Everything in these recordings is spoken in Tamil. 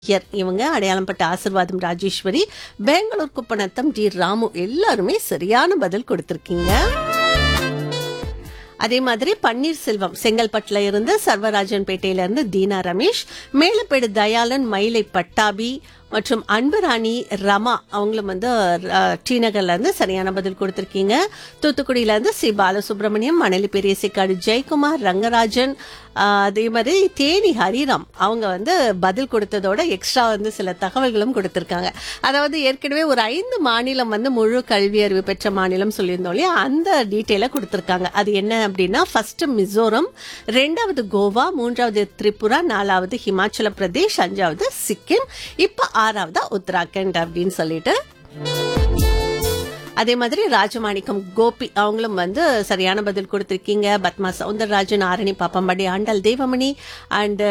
யர் இவங்க அடையாளம்பட்ட ஆசிர்வாதம் ராஜேஸ்வரி பெங்களூர் குப்பநத்தம் டி ராமு எல்லாருமே சரியான பதில் கொடுத்திருக்கீங்க அதே மாதிரி பன்னீர்செல்வம் செங்கல்பட்டுல இருந்து சர்வராஜன் பேட்டையில இருந்து தீனா ரமேஷ் மேலப்பேடு தயாளன் மயிலை பட்டாபி மற்றும் அன்புராணி ரமா அவங்களும் வந்து அஹ், டி நகர்ல இருந்து சரியான பதில் கொடுத்திருக்கீங்க தூத்துக்குடியில இருந்து சி பாலசுப்ரமணியம் மணலி பெரியசிக்காடு ஜெயக்குமார் ரங்கராஜன் அஹ், அதே மாதிரி தேனி ஹரிராம் அவங்க வந்து பதில் கொடுத்ததோட எக்ஸ்ட்ரா வந்து சில தகவல்களும் கொடுத்திருக்காங்க அதாவது ஏற்கனவே ஒரு ஐந்து மாநிலம் வந்து முழு கல்வி அறிவு பெற்ற மாநிலம் சொல்லியிருந்தோம் இல்லையா அந்த டீட்டெயிலை கொடுத்திருக்காங்க அது என்ன அப்படின்னா ஃபர்ஸ்ட் மிசோரம் ரெண்டாவது கோவா மூன்றாவது திரிபுரா நாலாவது ஹிமாச்சல பிரதேஷ் அஞ்சாவது சிக்கிம் இப்ப ஆறாவதா உத்தராகண்ட் அப்படின்னு சொல்லிட்டு அதே மாதிரி ராஜமாணிக்கம் கோபி அவங்களும் வந்து சரியான பதில் கொடுத்திருக்கீங்க பத்மா சவுந்தரராஜன் ஆரணி பாப்பம்படி ஆண்டாள் தேவமணி அண்ட்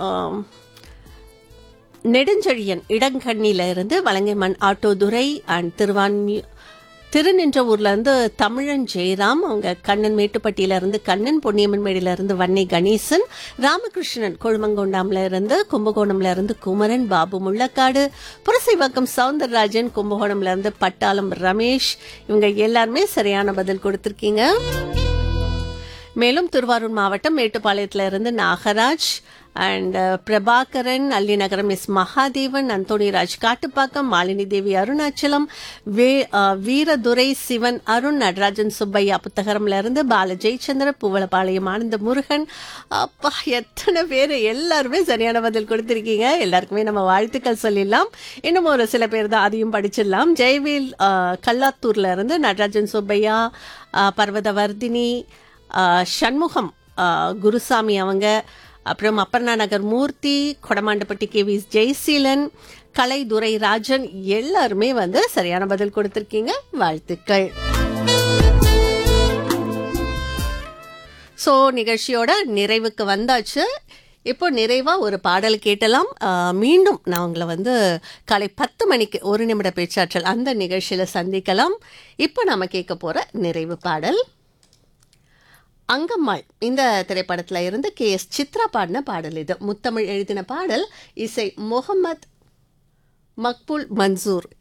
நெடுஞ்செழியன் இடங்கண்ணில இருந்து வலங்கைமண் ஆட்டோதுரை அண்ட் திருவான்மி திருநின்ற ஊர்ல இருந்து தமிழன் ஜெயராம் அவங்க கண்ணன் மேட்டுப்பட்டியில இருந்து கண்ணன் பொன்னியம்மன் மேடில இருந்து வன்னை கணேசன் ராமகிருஷ்ணன் கொழுமங்கொண்டாம்ல இருந்து கும்பகோணம்ல இருந்து குமரன் பாபு முள்ளக்காடு புரசைவாக்கம் சவுந்தரராஜன் கும்பகோணம்ல இருந்து பட்டாளம் ரமேஷ் இவங்க எல்லாருமே சரியான பதில் கொடுத்திருக்கீங்க மேலும் திருவாரூர் மாவட்டம் மேட்டுப்பாளையத்துல இருந்து நாகராஜ் அண்ட் பிரபாகரன் அல்லிநகரம் எஸ் மகாதேவன் அந்தோணிராஜ் காட்டுப்பாக்கம் மாலினி தேவி அருணாச்சலம் வே அஹ், வீரதுரை சிவன் அருண் நடராஜன் சுப்பையா புத்தகரம்ல இருந்து பால ஜெயச்சந்திர பூவலபாளையம் ஆனந்த முருகன் அப்பா எத்தனை பேர் எல்லாருமே சரியான பதில் கொடுத்திருக்கீங்க எல்லாருக்குமே நம்ம வாழ்த்துக்கள் சொல்லிடலாம் இன்னும் ஒரு சில பேர் தான் அதையும் படிச்சிடலாம் ஜெயவேல் அஹ், கல்லாத்தூர்ல இருந்து நடராஜன் சுப்பையா அஹ், பர்வதவர்தினி ஆஹ் சண்முகம் ஆஹ் குருசாமி அவங்க அப்புறம் அப்பர்ணா நகர் மூர்த்தி கொடமாண்டப்பட்டி கே வி ஜெய்சீலன் கலைதுரை ராஜன் எல்லாருமே வந்து சரியான பதில் கொடுத்திருக்கீங்க வாழ்த்துக்கள் ஸோ நிகழ்ச்சியோட நிறைவுக்கு வந்தாச்சு இப்போ நிறைவா ஒரு பாடல் கேட்டலாம் ஆஹ் மீண்டும் நான் உங்களை வந்து காலை பத்து மணிக்கு ஒரு நிமிட பேச்சாற்றல் அந்த நிகழ்ச்சியில சந்திக்கலாம் இப்போ நாம கேட்க போற நிறைவு பாடல் அங்கம்மாள் இந்த திரைப்படத்துல இருந்து கே எஸ் சித்ரா பாடின பாடல் இது முத்தமிழ் எழுதின பாடல் இசை முகமது மக்பூல் மன்சூர்